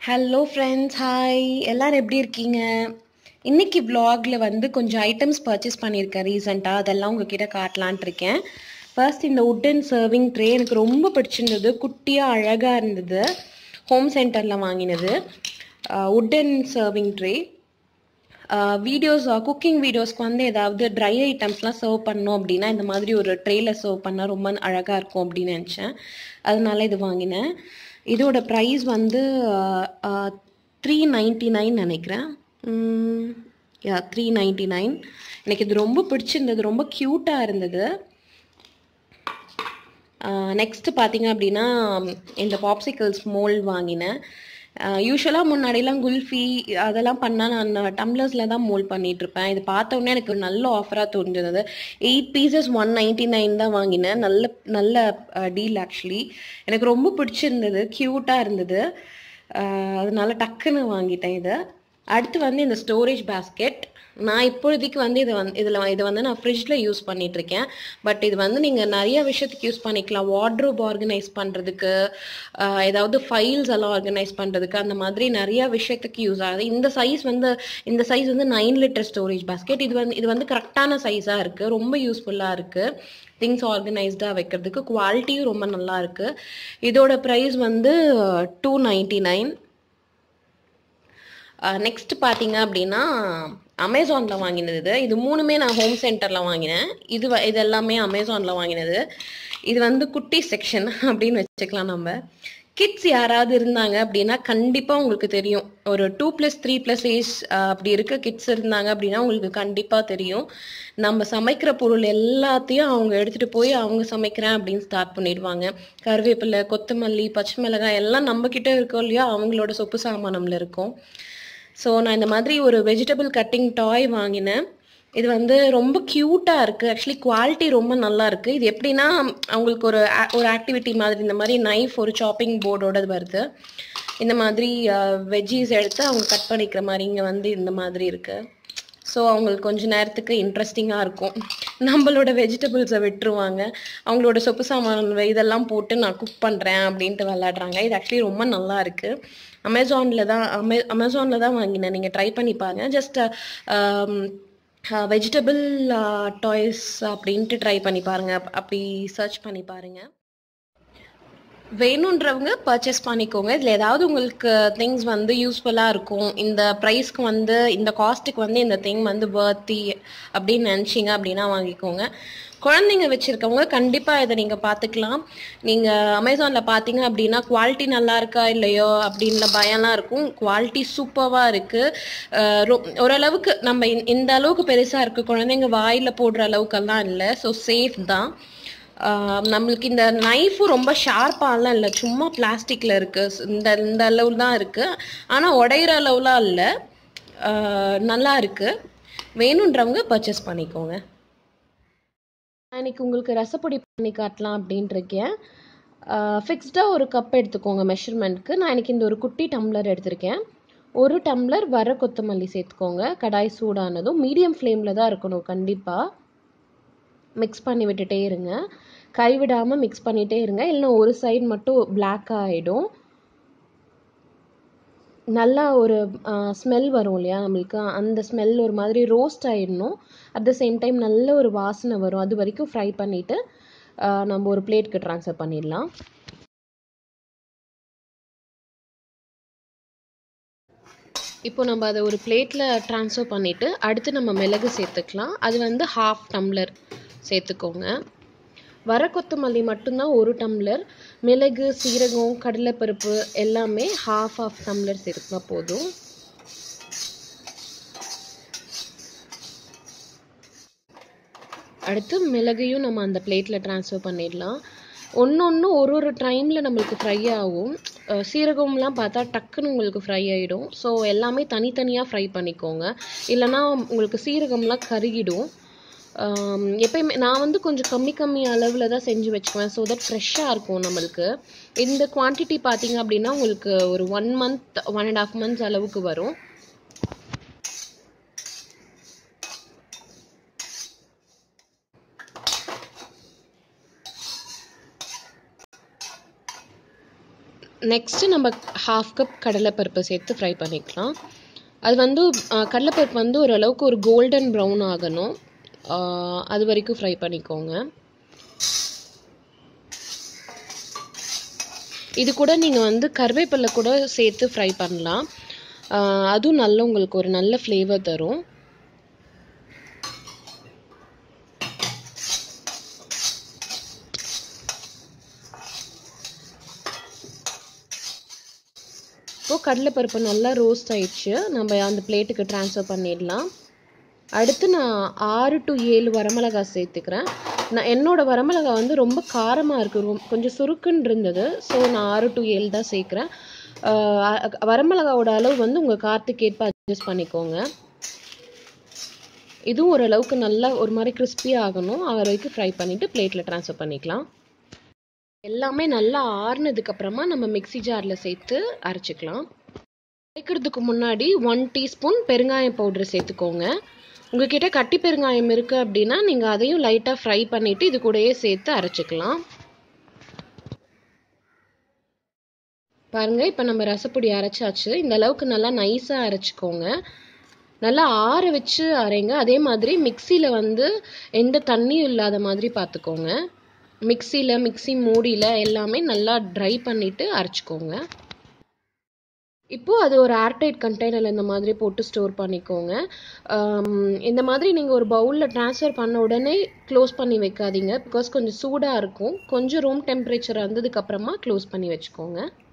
hello friends hi எல்லாரும் எப்படி இருக்கீங்க இன்னைக்கு vlogல வந்து கொஞ்சம் ஐட்டம்ஸ் பர்ச்சேஸ் பண்ணியிருக்கேன் ரீசெண்டாக அதெல்லாம் உங்ககிட்ட காட்டலான்ட்டு இருக்கேன் ஃபர்ஸ்ட் இந்த உட்டன் சர்விங் ட்ரே எனக்கு ரொம்ப பிடிச்சிருந்தது குட்டியாக அழகாக இருந்தது ஹோம் சென்டரில் வாங்கினது wooden serving tray videos cooking வீடியோஸ்க்கு வந்து ஏதாவது ட்ரை ஐட்டம்ஸ்லாம் சர்வ் பண்ணோம் அப்படின்னா இந்த மாதிரி ஒரு ட்ரேயில் சர்வ் பண்ணால் ரொம்ப அழகாக இருக்கும் அப்படின்னு நினச்சேன் அதனால இது வாங்கினேன் இதோட ப்ரைஸ் வந்து த்ரீ நைன்ட்டி நைன் நினைக்கிறேன் யா த்ரீ நைன்ட்டி நைன் எனக்கு இது ரொம்ப பிடிச்சிருந்தது ரொம்ப க்யூட்டாக இருந்தது நெக்ஸ்ட் பார்த்தீங்க அப்படின்னா இந்த பாப்சிக்கல்ஸ் மோல்ட் வாங்கினேன் யூஸ்வலாக முன்னாடிலாம் குல்ஃபி அதெல்லாம் பண்ணால் நான் டம்ளர்ஸில் தான் மோல்ட் பண்ணிட்டு இருப்பேன் இது பார்த்த உடனே எனக்கு ஒரு நல்ல ஆஃபராக தோன்றுது eight pieces one ninety nine தான் வாங்கினேன் நல்ல நல்ல டீல் ஆக்சுவலி எனக்கு ரொம்ப பிடிச்சிருந்தது க்யூட்டாக இருந்தது அஹ் அதனால டக்குன்னு வாங்கிட்டேன் இதை அடுத்து வந்து இந்த ஸ்டோரேஜ் பேஸ்கெட் நான் இப்பொழுதைக்கு வந்து இதை வந்து இதில் இதை வந்து நான் ஃப்ரிட்ஜில் யூஸ் பண்ணிட்டு இருக்கேன் பட் இது வந்து நீங்கள் நிறைய விஷயத்துக்கு யூஸ் பண்ணிக்கலாம் வார்ட்ரோப் ஆர்கனைஸ் பண்ணுறதுக்கு ஏதாவது ஃபைல்ஸ் எல்லாம் ஆர்கனைஸ் பண்ணுறதுக்கு அந்த மாதிரி நிறைய விஷயத்துக்கு யூஸ் ஆகுது இந்த சைஸ் வந்து இந்த சைஸ் வந்து நைன் லிட்டர் ஸ்டோரேஜ் பேஸ்கெட் இது வந்து இது வந்து கரெக்டான சைஸாக இருக்குது ரொம்ப யூஸ்ஃபுல்லாக இருக்குது திங்ஸ் ஆர்கனைஸ்டாக வைக்கிறதுக்கு குவாலிட்டியும் ரொம்ப நல்லா இருக்குது இதோட ப்ரைஸ் வந்து டூ நைன்டி நைன் நெக்ஸ்ட் பார்த்தீங்க அப்படின்னா அமேசானில் வாங்கினது இது இது மூணுமே நான் ஹோம் சென்டரில் வாங்கினேன் இது வ- இது எல்லாமே அமேசானில் வாங்கினது இது வந்து குட்டி செக்ஷன் அப்படின்னு வச்சுக்கலாம் நம்ம கிட்ஸ் யாராவது இருந்தாங்க அப்படின்னா கண்டிப்பாக உங்களுக்கு தெரியும் ஒரு two plus three plus age அப்படி இருக்க கிட்ஸ் இருந்தாங்க அப்படின்னா உங்களுக்கு கண்டிப்பாக தெரியும் நம்ம சமைக்கிற பொருள் எல்லாத்தையும் அவங்க எடுத்துகிட்டு போய் அவங்க சமைக்கிறேன் அப்படின்னு ஸ்டார்ட் பண்ணிடுவாங்க கருவேப்பிலை கொத்தமல்லி பச்சை மிளகாய் எல்லாம் நம்ம கிட்ட இருக்கோம் இல்லையா அவங்களோட சொப்பு சாமானம்ல இருக்கும் ஸோ நான் இந்த மாதிரி ஒரு வெஜிடபிள் கட்டிங் டாய் வாங்கினேன் இது வந்து ரொம்ப க்யூட்டாக இருக்குது ஆக்சுவலி குவாலிட்டி ரொம்ப நல்லா இருக்குது இது எப்படின்னா அவங்களுக்கு ஒரு a- ஒரு ஆக்டிவிட்டி மாதிரி இந்த மாதிரி நைஃப் ஒரு சாப்பிங் போர்டோட வருது இந்த மாதிரி வெஜ்ஜீஸ் எடுத்து அவங்க கட் பண்ணிக்கிற மாதிரி இங்கே வந்து இந்த மாதிரி இருக்குது ஸோ அவங்களுக்கு கொஞ்ச நேரத்துக்கு இன்ட்ரெஸ்டிங்காக இருக்கும் நம்மளோட வெஜிடபிள்ஸை விட்டுருவாங்க அவங்களோட சொப்பு சாமான் இதெல்லாம் போட்டு நான் குக் பண்ணுறேன் அப்படின்ட்டு விளையாடுறாங்க இது ஆக்சுவலி ரொம்ப நல்லா இருக்குது அமேசானில் தான் அமே அமேசானில் தான் வாங்கினேன் நீங்கள் ட்ரை பண்ணி பாருங்க ஜஸ்ட் வெஜிடபிள் டாய்ஸ் அப்படின்ட்டு ட்ரை பண்ணி பாருங்க அப்- அப்படி சர்ச் பண்ணி பாருங்க வேணுன்றவங்க பர்ச்சேஸ் பண்ணிக்கோங்க இதில் ஏதாவது உங்களுக்கு திங்ஸ் வந்து யூஸ்ஃபுல்லாக இருக்கும் இந்த ப்ரைஸ்க்கு வந்து இந்த காஸ்ட்டுக்கு வந்து இந்த திங் வந்து வர்த்தி அப்படின்னு நினச்சிங்க அப்படின்னா வாங்கிக்கோங்க குழந்தைங்க வச்சுருக்கவங்க கண்டிப்பாக இதை நீங்கள் பார்த்துக்கலாம் நீங்கள் அமேசானில் பார்த்தீங்க அப்படின்னா குவாலிட்டி நல்லா இருக்கா இல்லையோ அப்படின்ல பயம்லாம் இருக்கும் குவாலிட்டி சூப்பராக இருக்குது ஓரளவுக்கு நம்ம இந்த- இந்த அளவுக்கு பெருசாக இருக்குது குழந்தைங்க வாயில் போடுற அளவுக்கெல்லாம் இல்லை ஸோ சேஃப் தான் ஆஹ் நம்மளுக்கு இந்த நைஃபும் ரொம்ப ஷார்ப்பாலாம் இல்லை சும்மா பிளாஸ்டிக்கில் இருக்குது இந்த இந்த அளவு தான் இருக்குது ஆனால் உடையிற அளவுலாம் இல்லை ஆஹ் நல்லா இருக்குது வேணுன்றவங்க பர்ச்சேஸ் பண்ணிக்கோங்க நான் இன்னைக்கு உங்களுக்கு ரசப்பொடி பண்ணி காட்டலாம் அப்படின்ட்டு இருக்கேன் ஃபிக்ஸ்டாக ஒரு கப் எடுத்துக்கோங்க மெஷர்மெண்ட்க்கு நான் இன்னைக்கு இந்த ஒரு குட்டி டம்ளர் எடுத்திருக்கேன் ஒரு டம்ளர் வர கொத்தமல்லி சேர்த்துக்கோங்க கடாய் சூடானதும் மீடியம் ஃப்ளேமில் தான் இருக்கணும் கண்டிப்பாக மிக்ஸ் பண்ணி விட்டுட்டே இருங்க கைவிடாமல் மிக்ஸ் பண்ணிட்டே இருங்க இல்லைன்னா ஒரு சைடு மட்டும் black ஆகிடும் நல்லா ஒரு ஸ்மெல் வரும் இல்லையா நம்மளுக்கு அந்த ஸ்மெல் ஒரு மாதிரி ரோஸ்ட் ஆயிடணும் அட் த சேம் டைம் நல்ல ஒரு வாசனை வரும் அது வரைக்கும் ஃப்ரை பண்ணிவிட்டு நம்ம ஒரு பிளேட்க்கு ட்ரான்ஸ்ஃபர் பண்ணிடலாம் இப்போ நம்ம அதை ஒரு பிளேட்டில் ட்ரான்ஸ்ஃபர் பண்ணிவிட்டு அடுத்து நம்ம மிளகு சேர்த்துக்கலாம் அது வந்து ஹாஃப் டம்ளர் சேர்த்துக்கோங்க வர கொத்தமல்லி மட்டும்தான் ஒரு டம்ளர் மிளகு சீரகம் கடலைப்பருப்பு எல்லாமே ஹாஃப் ஆஃப் டம்ளர் சேர்த்தா போதும் அடுத்து மிளகையும் நம்ம அந்த பிளேட்டில் ட்ரான்ஸ்ஃபர் பண்ணிடலாம் ஒன்று ஒன்று ஒரு ஒரு டைமில் நம்மளுக்கு ஃப்ரை ஆகும் அஹ் சீரகம்லாம் பார்த்தா டக்குன்னு உங்களுக்கு ஃப்ரை ஆகிடும் ஸோ எல்லாமே தனித்தனியாக ஃப்ரை பண்ணிக்கோங்க இல்லைன்னா உங்களுக்கு சீரகம்லாம் கருகிடும் ஆம், எப்பயுமே நான் வந்து கொஞ்சம் கம்மி கம்மி அளவில் தான் செஞ்சு வச்சுக்குவேன் ஸோ தட் ஃப்ரெஷ்ஷாக இருக்கும் நம்மளுக்கு இந்த குவான்டிட்டி பார்த்தீங்க அப்படின்னா உங்களுக்கு ஒரு one month one and half months அளவுக்கு வரும் நெக்ஸ்ட்டு நம்ம ஹாஃப் கப் கடலைப்பருப்பு சேர்த்து ஃப்ரை பண்ணிக்கலாம் அது வந்து அஹ், கடலைப்பருப்பு வந்து ஓரளவுக்கு ஒரு கோல்டன் ப்ரௌன் ஆகணும் அஹ், அது வரைக்கும் ஃப்ரை பண்ணிக்கோங்க இது கூட நீங்கள் வந்து கருவேப்பிலை கூட சேர்த்து ஃப்ரை பண்ணலாம் அஹ், அதுவும் நல்ல உங்களுக்கு ஒரு நல்ல ஃப்ளேவர் தரும் இப்போ கடலைப்பருப்பு நல்லா ரோஸ்ட் ஆயிடுச்சு நம்ம அந்த பிளேட்டுக்கு ட்ரான்ஸ்ஃபர் பண்ணிடலாம் அடுத்து நான் ஆறு டு ஏழு வரமிளகாய் சேர்த்துக்கிறேன் நான் என்னோட வரமிளகாய் வந்து ரொம்ப காரமாக இருக்குது ரொம்ப கொஞ்சம் சுருக்குன்னு இருந்தது ஸோ நான் ஆறு டு ஏழு தான் சேர்க்குறேன் ஆஹ் வரமிளகாவோட அளவு வந்து உங்கள் காரத்துக்கு ஏற்ப அட்ஜஸ்ட் பண்ணிக்கோங்க இதுவும் ஓரளவுக்கு நல்லா ஒரு மாதிரி crispy ஆகணும் அது வரைக்கும் ஃப்ரை பண்ணிவிட்டு பிளேட்டில் ட்ரான்ஸ்ஃபர் பண்ணிக்கலாம் எல்லாமே நல்லா ஆறுனதுக்கு அப்புறமா நம்ம மிக்ஸி ஜாரில் சேர்த்து அரைச்சிக்கலாம் அரைக்கிறதுக்கு முன்னாடி ஒன் டீஸ்பூன் பெருங்காயம் பவுடர் சேர்த்துக்கோங்க உங்ககிட்ட கட்டி பெருங்காயம் இருக்குது அப்படின்னா நீங்கள் அதையும் லைட்டாக ஃப்ரை பண்ணிவிட்டு இது கூடயே சேர்த்து அரைச்சிக்கலாம் பாருங்க இப்போ நம்ம ரசப்பொடி அரைச்சாச்சு இந்த அளவுக்கு நல்லா நைஸாக அரைச்சிக்கோங்க நல்லா ஆற வச்சு அரைங்க அதே மாதிரி மிக்சியில் வந்து எந்த தண்ணியும் இல்லாத மாதிரி பார்த்துக்கோங்க மிக்சியில் மிக்ஸி மூடியில் எல்லாமே நல்லா ட்ரை பண்ணிவிட்டு அரைச்சிக்கோங்க இப்போது அது ஒரு ஏர்டைட் கண்டெய்னரில் இந்த மாதிரி போட்டு ஸ்டோர் பண்ணிக்கோங்க ஆம், இந்த மாதிரி நீங்கள் ஒரு பவுலில் ட்ரான்ஸ்ஃபர் பண்ண உடனே க்ளோஸ் பண்ணி வைக்காதீங்க பிகாஸ் கொஞ்சம் சூடாக இருக்கும் கொஞ்சம் ரூம் டெம்பரேச்சர் வந்ததுக்கப்புறமா க்ளோஸ் பண்ணி வச்சுக்கோங்க